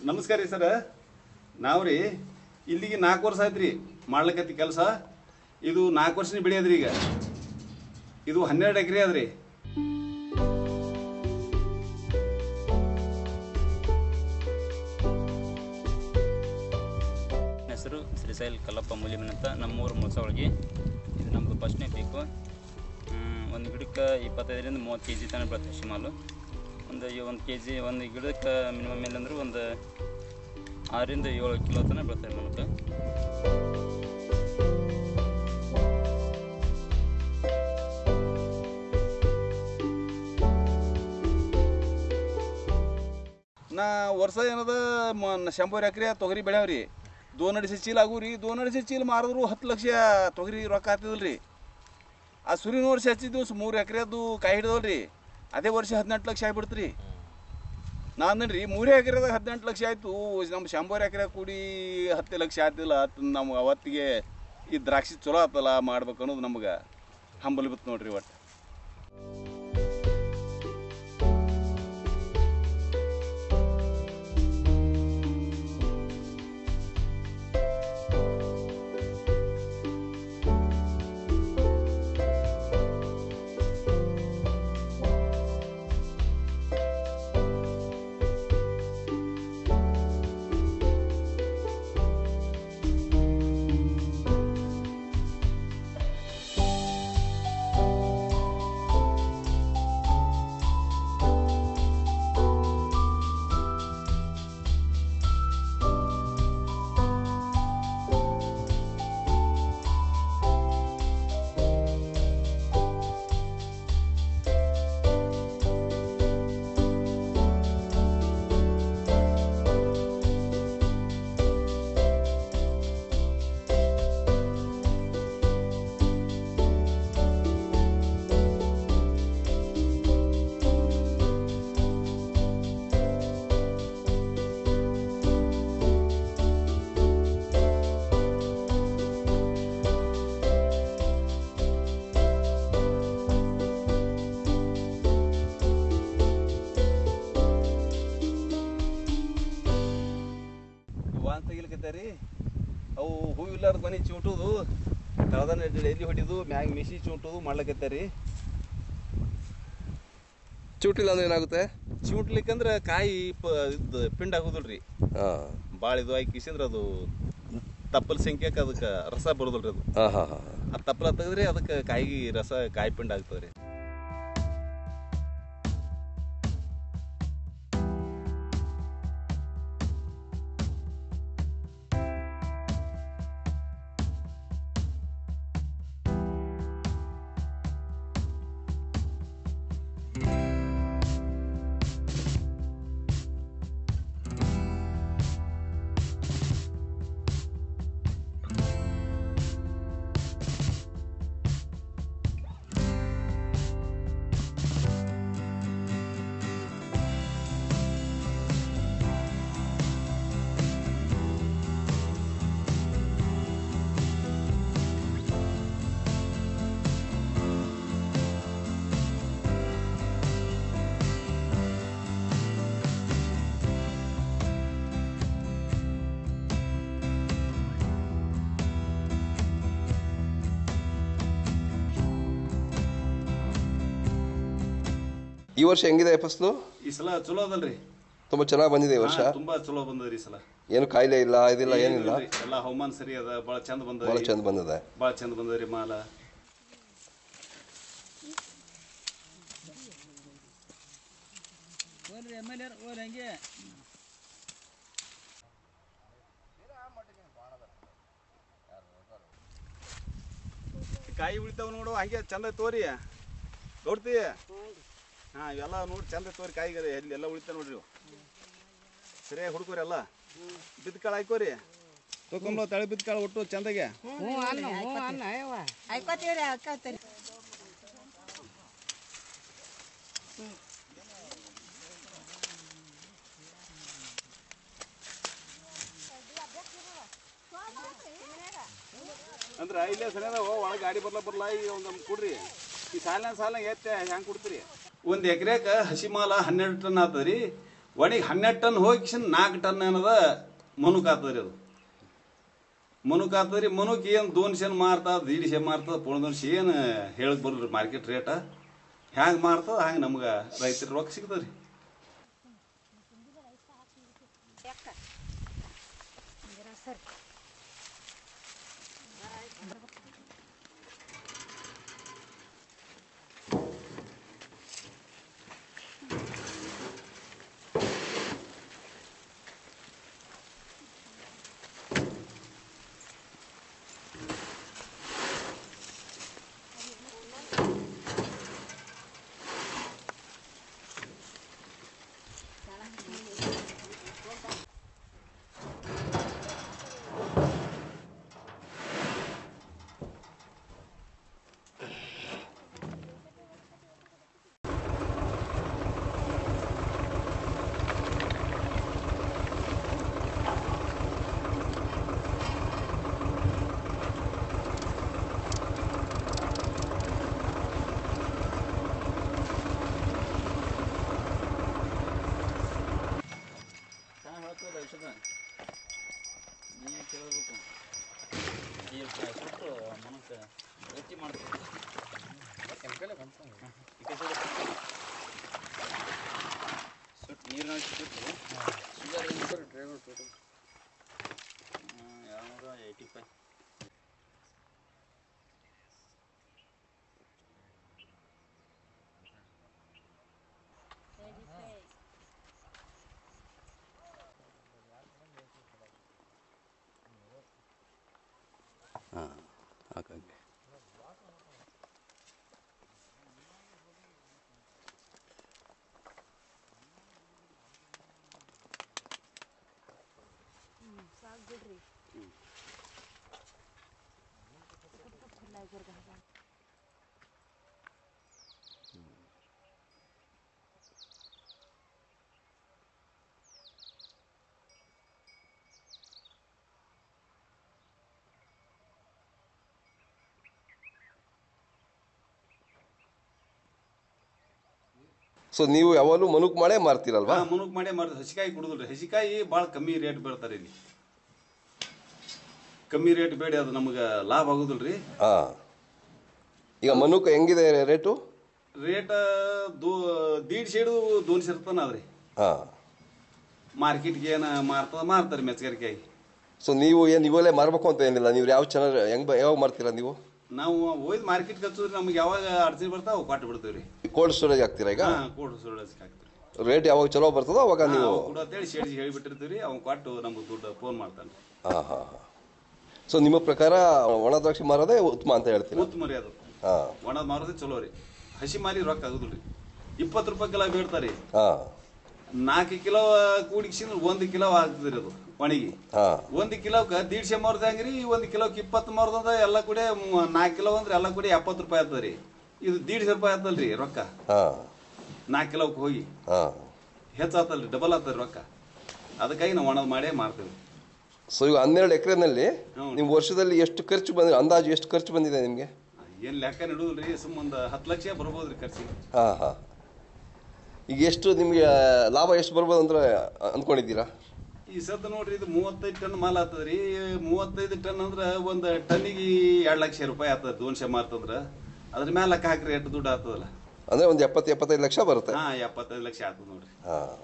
ನಮಸ್ಕಾರ ರೀ ಸರ ನಾವು ರೀ ಇಲ್ಲಿಗೆ ನಾಲ್ಕು ವರ್ಷ ಆಯ್ತು ರೀ ಮಾಡ್ಲಿಕ್ಕತ್ತಿ ಕೆಲಸ ಇದು ನಾಲ್ಕು ವರ್ಷನೇ ಬೆಳೆಯದ್ರಿ ಈಗ ಇದು ಹನ್ನೆರಡು ಎಕರೆ ಅದ್ರಿ ನನ್ನ ಹೆಸರು ಶ್ರೀಶೈಲ್ ಕಲ್ಲಪ್ಪ ಮೂಲಿಮನ್ ಅಂತ ನಮ್ಮೂರು ಮುಳಸೊಳಗೆ ಇದು ನಮ್ಮದು ಫಸ್ಟ್ನೇ ಪೀಕು ಒಂದು ಗಿಡಕ್ಕೆ ಇಪ್ಪತ್ತೈದರಿಂದ ಮೂವತ್ತು ಕೆ ಜಿ ತನಕ ಬರುತ್ತೆ ಶಿಮಾಲು ಒಂದು ಈ ಒಂದು ಕೆ ಜಿ ಒಂದು ಗಿಡಕ್ಕೆ ಮಿನಿಮಮ್ ಇಲ್ಲಂದ್ರೆ ಒಂದು ಆರರಿಂದ ಏಳು ಕಿಲೋ ತನಕ ಬೀಳ್ತಾರೆ మనకు ನಾ ವರ್ಷ ಏನದ ಮ- ಶಂಬರ್ ಎಕರೆ ತೊಗರಿ ಬೆಳೆಯವ್ರಿ ದೋನ್ ಅಡಿಸಿ ಚೀಲ ಆಗೂರಿ ದೋನ್ ಅಡಿಸಿ ಚೀಲ ಮಾರಿದ್ರು ಹತ್ತು ಲಕ್ಷ ತೊಗರಿ ರೊಕ್ಕ ಆಗ್ತಿದಲ್ರಿ ಆ ಸುರಿನ ವರ್ಷ ಹಚ್ಚಿದ್ವು ಸು- ಮೂರು ಎಕರೆದು ಕಾಯಿ ಹಿಡಿದವಲ್ರಿ ಅದೇ ವರ್ಷ ಹದಿನೆಂಟು ಲಕ್ಷ ಆಗ್ಬಿಡ್ತ್ರಿ ನಾನು ರೀ ಮೂರೇ ಎಕರೆದಾಗ ಹದಿನೆಂಟು ಲಕ್ಷ ಆಯ್ತು ನಮ್ಮ ಶಂಬರ್ ಎಕರೆ ಕೂಡಿ ಹತ್ತು ಲಕ್ಷ ಆಯ್ತಿಲ್ಲ ಹತ್ತು ನಮ್ಗೆ ಅವತ್ತಿಗೆ ಈ ದ್ರಾಕ್ಷಿ ಚಲೋ ಆತಲ್ಲ ಮಾಡ್ಬೇಕು ಅನ್ನೋದು ನಮ್ಗೆ ಹಂಬಲ್ ಬಿತ್ತು ನೋಡ್ರಿ ಒಟ್ಟು ವಾನ್ ತೆಗಿಲಿಕತ್ತಾರಿ ಅವು ಹೂವಿಲ್ಲಾರ್ದ ಮನೆ ಚೂಟುದು ತಳದನ್ನ ಎಲ್ಲಿ ಹೊಡಿದು ಮ್ಯಾಗ ಮಿಸಿ ಚೂಟುದು ಮಾಡ್ಲಕತ್ತಾರಿ ಚೂಟಿಲ್ಲ ಅಂದ್ರೆ ಏನಾಗುತ್ತೆ ಚೂಟ್ಲಿಕ್ಕಂದ್ರ ಕಾಯಿ ಪ ಇದ್ ಪಿಂಡ್ ಆಗುದಿಲ್ರಿ ಹಾಂ ಭಾಳ ಇದು ಆಗಿ ಕಿಸಿಂದ್ರ ಅದು ತಪ್ಪಲ್ ಸಂಖ್ಯಕ್ಕೆ ಅದಕ್ಕೆ ರಸ ಬರೋದಿಲ್ರಿ ಅದು ಹಾಂ ಹಾಂ ಹಾಂ ಆ ತಪ್ಪಲ ತೆಗೆದ್ರೆ ಅದಕ್ಕೆ ಕಾಯಿಗೆ ರಸ ಕಾಯಿ ಪಿಂಡ್ ಆಗ್ತದ್ರಿ ಈ ವರ್ಷ ಹೆಂಗಿದೆ ಫಸಲು ಈ ಸಲ ಚಲೋ ಅದಲ್ರಿ ತುಂಬ ಚೆನ್ನಾಗಿ ಬಂದಿದೆ ಈ ವರ್ಷ ಹಾ, ತುಂಬಾ ಚಲೋ ಬಂದದ್ರಿ ಈ ಸಲ ಏನು ಕಾಯಿಲೆ ಇಲ್ಲ ಇದಿಲ್ಲ ಏನಿಲ್ಲ ಏನಿಲ್ರಿ, ಎಲ್ಲಾ ಹವಾಮಾನ ಸರಿ ಅದ ಭಾಳ ಚಂದ ಭಾಳ ಬಂದದ್ರಿ ಚಂದ ಬಂದಿದೆ ಭಾಳ ಚಂದ ಬಂದದ್ರಿ ಮಾಲ ಕಾಯಿ ಉಳಿತಾವ ನೋಡು ಹಾಗೆ ಚಂದ ತೋರಿ ನೋಡ್ತಿ ಹಾ ಇವೆಲ್ಲ ನೋಡಿ ಚಂದ ತೋರಿ ಕಾಯಿಗರಿ ಎಲ್ಲಿ ಎಲ್ಲ ಉಳಿತಾವ ನೋಡ್ರಿ ಇವು. ಸರಿಯಾಗಿ ಹುಡ್ಕೋರಿ ಎಲ್ಲ ಬಿದ್ದ ಕಾಳು ಹಾಕೋರಿ ತೊಕೊಂಬ್ಲ ತಳಿ ಬಿದ್ದ ಕಾಳು ಒಟ್ಟು ಚಂದಗೆ ಆಯ್ಕೋತೀವ್ರಿ ಆಯ್ಕೋತೀರಿ ಅಂದ್ರ ಇಲ್ಲೇ ಸರಿ ಅದಾವ ಒಳಗೆ ಗಾಡಿ ಬರ್ಲ ಬರ್ಲ ಈಗ ಒಂದು ನಮ್ಗೆ ಕೊಡ್ರಿ ಈ ಸಾಲಿನ ಸಾಲ ಎತ್ತೆ ಹೆಂಗೆ ಕೊಡ್ತೀರಿ ಒಂದು ಎಕರೆಕ ಹಸಿ ಮಾಲ ಹನ್ನೆರಡು ಟನ್ ಆತದ್ರಿ ಒಣಗಿ ಹನ್ನೆರಡು ಟನ್ ಹೋಗಿ ನಾಲ್ಕು ಟನ್ ಏನದ ಮನುಕ್ ಆಗ್ತದ್ರಿ ಅದು ಮನುಕ್ ಆಗ್ತದ್ರಿ ಮನುಕ್ ಏನು ದೋನ್ಶೆನ್ ಮಾರ್ತದ ದೀಡ್ಶೆ ಮಾರ್ತದ ಪೊಣದೋನ್ಶೆ ಏನು ಹೇಳಕ್ ಬರಲ್ರಿ ಮಾರ್ಕೆಟ್ ರೇಟ ಹ್ಯಾಂಗೆ ಮಾರ್ತದ ಹಂಗೆ ನಮ್ಗೆ ರೈತರ ರೊಕ್ಕ ಸಿಗ್ತದ್ರಿ ಚೆನ್ನಾಗಿ ಹೇಳ್ತದ ಔಷಧ ನೀ ಕೇಳಬೇಕು ಈ ಸುಟ್ಟು ಮನಸ್ಸು ಗಟ್ಟಿ ಮಾಡ್ತದೆ ಸುಟ್ಟು ನೀರಿನ ಸುಟ್ಟು ಶುಗರ್ ಎರಡ್ನೂರ ಏಯ್ಟಿ ಫೈವ್ ಹಾಂ ಹಾಗಾಗಿ ಸೊ ನೀವು ಯಾವಾಗಲೂ ಮನುಕ್ ಮಾಡೇ ಮಾರ್ತೀರಲ್ವಾ ಹಾ ಮುನುಕ್ ಮಾಡೇ ಮಾಡ್ತಾರೆ ಹಸಿಕಾಯಿ ಕುಡುದಿಲ್ರಿ ಹಸಿಕಾಯಿ ಭಾಳ ಕಮ್ಮಿ ರೇಟ್ ಬೀಳ್ತಾರೆ ಇಲ್ಲಿ ಕಮ್ಮಿ ರೇಟ್ ಬೇಡಿ ಅದು ನಮ್ಗೆ ಲಾಭ ಆಗುದಿಲ್ರಿ ಹಾಂ ಈಗ ಮನುಕ್ ಹೆಂಗಿದೆ ರೇಟು ರೇಟ್ ದೂ ದೀಡ್ ಶೇಡು ದೋನ್ಶೆ ಇರ್ತಾನ ಅದ್ರಿ ಹಾಂ ಮಾರ್ಕೆಟ್ಗೆ ಏನು ಮಾರ್ತದ ಮಾರ್ತಾರೆ ಮೆಚ್ಚಗಾರಿಕೆಯಾಗಿ ಸೊ ನೀವು ಏನು ಇವಾಗಲೇ ಮಾರ್ಬೇಕು ಅಂತ ಏನಿಲ್ಲ ನೀವು ಯಾವ ಚೆನ್ನಾಗಿ ಹೆಂಗೆ ಯಾವಾಗ ಮಾರ್ತೀರಾ ನೀವು ನಾವು ಒಯ್ದು ಮಾರ್ಕೆಟ್ ಹಚ್ಚಿದ್ರೆ ನಮ್ಗೆ ಯಾವಾಗ ಅಡಚಣೆ ಬರ್ತಾವ ಅವು ಕೊಟ್ಟು ಬಿಡ್ತೀವಿ ರೀ ಕೋಲ್ಡ್ ಸ್ಟೋರೇಜ್ ಹಾಕ್ತೀರಾ ಈಗ ಹಾಂ ಕೋಡ್ ಸುಳ್ಳಸ್ಕೆ ಹಾಕ್ತೀವಿ ರೇಟ್ ಯಾವಾಗ ಚಲೋ ಬರ್ತದೋ ಅವಾಗ ನೀವು ಕೂಡ ಅಂತೇಳಿ ಶೇಡ್ಸಿ ಹೇಳಿಬಿಟ್ಟಿರ್ತೀವಿ ರೀ ಅವ್ನು ಕೊಟ್ಟು ನಮ್ಗೆ ದುಡ್ಡು ಫೋನ್ ಮಾಡ್ತಾನೆ ಹಾಂ ಹಾಂ ಹಾಂ ಸೊ ನಿಮ್ಮ ಪ್ರಕಾರ ಒಣ ದ್ರಾಕ್ಷಿ ಮಾರೋದೇ ಉತ್ತಮ ಅಂತ ಹೇಳ್ತೀರಾ ಉತ್ತಮ ರೀ ಅದು ಹಾಂ ಒಣದ್ ಮಾರೋದೇ ಚಲೋ ರೀ ಹಸಿ ಮಾರಿ ರೊಕ್ಕ ಆಗುದಿಲ್ಲ ರೀ ಇಪ್ಪತ್ತು ರೂಪಾಯಿ ಕಿಲೋ ಬೇಡ್ತಾರೆ ರೀ ಹಾಂ ನಾಲ್ಕು ಕಿಲೋ ಕೂಡಿಸಿದ್ರೆ ಒಂದು ಕಿಲೋ ಆಗ್ತದ್ರಿ ಅದು ಒಣಗಿ ಹಾಂ ಒಂದು ಕಿಲೋಕ್ಕೆ ದೀಡ್ಶೆ ಮಾರ್ದ ಹೆಂಗ್ರಿ ಒಂದು ಕಿಲೋಕ್ಕೆ ಇಪ್ಪತ್ತು ಮಾರ್ದಂದ ಎಲ್ಲ ಕೂಡ ನಾಲ್ಕು ಕಿಲೋ ಅಂದ್ರೆ ಎಲ್ಲ ಕೂಡ ಎಪ್ಪತ್ತು ರೂಪಾಯಿ ಆಗ್ತದೆ ರೀ ಇದು ದೀಡ್ಶೆ ರೂಪಾಯಿ ಆತಲ್ರಿ ರೊಕ್ಕ ಹಾಂ ನಾಲ್ಕು ಕಿಲೋಕ್ಕೆ ಹೋಗಿ ಹಾಂ ಹೆಚ್ಚಾತಲ್ರಿ ಡಬಲ್ ಆಗ್ತದೆ ರೊಕ್ಕ ಅದಕ್ಕಾಗಿ ನಾವು ಒಣದ್ ಮಾಡೇ ಮಾಡ್ತೇವೆ ಸೊ ಈಗ ಹನ್ನೆರಡು ಎಕರೆನಲ್ಲಿ ಹ್ಞೂ. ನಿಮ್ಮ ವರ್ಷದಲ್ಲಿ ಎಷ್ಟು ಖರ್ಚು ಬಂದಿದೆ ಅಂದಾಜು ಎಷ್ಟು ಖರ್ಚು ಬಂದಿದೆ ನಿಮಗೆ ಏನು ಲೆಕ್ಕ ನಿಡುದಿಲ್ರಿ ಸುಮ್ಮ ಒಂದು ಹತ್ತು ಲಕ್ಷ ಬರ್ಬೋದ್ರಿ ಖರ್ಚಿಗೆ ಹಾಂ ಹಾಂ ಈಗ ಎಷ್ಟು ನಿಮಗೆ ಲಾಭ ಎಷ್ಟು ಬರ್ಬೋದು ಅಂದ್ರೆ ಅಂದ್ಕೊಂಡಿದ್ದೀರಾ ಈ ಸದ್ದ ನೋಡ್ರಿ ಇದು ಮೂವತ್ತೈದು ಟನ್ ಮಾಲ್ ಆಗ್ತದ್ರಿ ಮೂವತ್ತೈದು ಟನ್ ಅಂದ್ರೆ ಒಂದು ಟನ್ನಿಗೆ ಎರಡು ಲಕ್ಷ ರೂಪಾಯಿ ಆಗ್ತದೆ ದೋನ್ಶೆ ಮಾರ್ತಂದ್ರ ಅದ್ರ ಮೇಲೆ ಲೆಕ್ಕ ಹಾಕ್ರಿ ಎಷ್ಟು ದುಡ್ಡು ಆಗ್ತದಲ್ಲ ಅಂದರೆ ಒಂದು ಎಪ್ಪತ್ತು ಎಪ್ಪತ್ತೈದು ಲಕ್ಷ ಬರುತ್ತೆ ಹಾ ಎಪ್ಪತ್ತೈದು ಲಕ್ಷ ಆಗ್ತದೆ ನೋಡ್ರಿ ಹಾಂ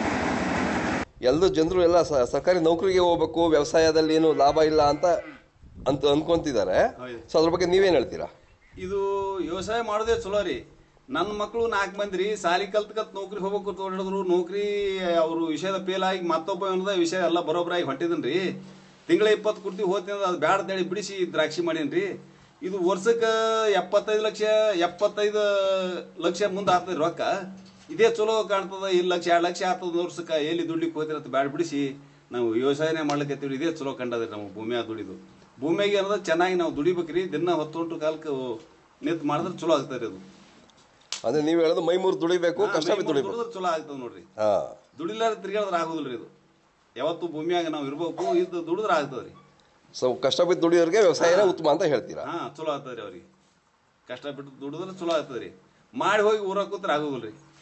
ಎಲ್ಲರೂ ಜನರು ಎಲ್ಲ ಸ- ಸರ್ಕಾರಿ ನೌಕರಿಗೆ ಹೋಗ್ಬೇಕು ವ್ಯವಸಾಯದಲ್ಲಿ ಏನು ಲಾಭ ಇಲ್ಲ ಅಂತ ಅಂತ ಅನ್ಕೊಂತಿದ್ದಾರೆ ಹೌದು. ಸೊ ಅದ್ರ ಬಗ್ಗೆ ನೀವೇನ್ ಹೇಳ್ತೀರಾ ಇದು ವ್ಯವಸಾಯ ಮಾಡೋದೇ ಚಲೋ ರೀ ನನ್ನ ಮಕ್ಕಳು ನಾಲ್ಕು ಮಂದಿ ರೀ ಸಾಲಿ ಕಲ್ತ್ ಕಲ್ತ್ ನೌಕರಿ ಹೋಗ್ಬೇಕು ಅಂತ ಹೊರಡಿದ್ರು ನೌಕರಿ ಅವರು ವಿಷಯದ ಫೇಲ್ ಆಗಿ ಮತ್ತೊಬ್ಬ ಏನದ ವಿಷಯ ಎಲ್ಲ ಬರೋಬ್ಬರಾಗಿ ಹೊಂಟಿದನ್ ರೀ ತಿಂಗಳ ಇಪ್ಪತ್ತು ಕುರ್ತಿ ಹೋಗ್ತೀನಿ ಅದು ಬ್ಯಾಡ ಅಂತೇಳಿ ಬಿಡಿಸಿ ದ್ರಾಕ್ಷಿ ಮಾಡೀನಿ ಇದು ವರ್ಷಕ್ಕೆ ಎಪ್ಪತ್ತೈದು ಲಕ್ಷ ಎಪ್ಪತ್ತೈದು ಲಕ್ಷ ಮುಂದೆ ಆಗ್ತದೆ ರೊಕ್ಕ ಇದೇ ಚಲೋ ಕಾಣ್ತದ ಇಲ್ಲಿ ಲಕ್ಷ ಎರಡು ಲಕ್ಷ ಆಗ್ತದ ವರ್ಷಕ್ಕೆ ಎಲ್ಲಿ ದುಡ್ಲಿಕ್ಕೆ ಹೋಗ್ತಿರತ್ತ ಬ್ಯಾಡ ಬಿಡಿಸಿ ನಾವು ವ್ಯವಸಾಯನೇ ಮಾಡ್ಲಿಕ್ಕೆ ಇದೇ ಚಲೋ ಕಂಡದ್ರಿ ನಮ್ಮ ಭೂಮಿಯಾಗ ದುಡಿದು ಭೂಮಿಯಾಗ ಏನದ ಚೆನ್ನಾಗಿ ನಾವು ದುಡಿಬೇಕ್ರಿ ದಿನ ಹೊತ್ತು ಕಾಲಕ್ಕೆ ನಿಂತು ಮಾಡಿದ್ರೆ ಚಲೋ ಆಗ್ತದೆ ಅದು ಅಂದ್ರೆ ನೀವ್ ಹೇಳೋದು ಮೈ ಮುರಿದು ದುಡಿಬೇಕು ಹಾ, ಕಷ್ಟ ಮೈ ಬಿದ್ದು ಮುರ್ದ್ ದುಡಿಬೇಕು ದುಡಿದ್ರೆ ಚಲೋ ಆಗ್ತದೆ ನೋಡ್ರಿ ಹಾ ದುಡಿಲಾರ ತಿರ್ಗಾಡಿದ್ರೆ ಆಗೋದಿಲ್ರಿ ಇದು ಯಾವತ್ತು ಭೂಮಿಯಾಗ ನಾವು ಇರ್ಬೇಕು ಇದು ದುಡಿದ್ರೆ ಆಗ್ತದೆ ರೀ ಸೊ ಕಷ್ಟ ಬಿದ್ದು ದುಡಿಯೋರಿಗೆ ವ್ಯವಸಾಯನೇ ಉತ್ತಮ ಅಂತ ಹೇಳ್ತೀರಾ ಹಾ ಚಲೋ ಆಗ್ತದೆ ರೀ ಅವ್ರಿಗೆ ಕಷ್ಟ ಬಿಟ್ಟು ದುಡಿದ್ರೆ ಚಲೋ ಆಗ್ತದೆ ರೀ ಮಾಡಿ ಹೋಗಿ ಊರಾಗ ಕೂತ್ರೆ ಆಗೋದಿಲ್ರಿ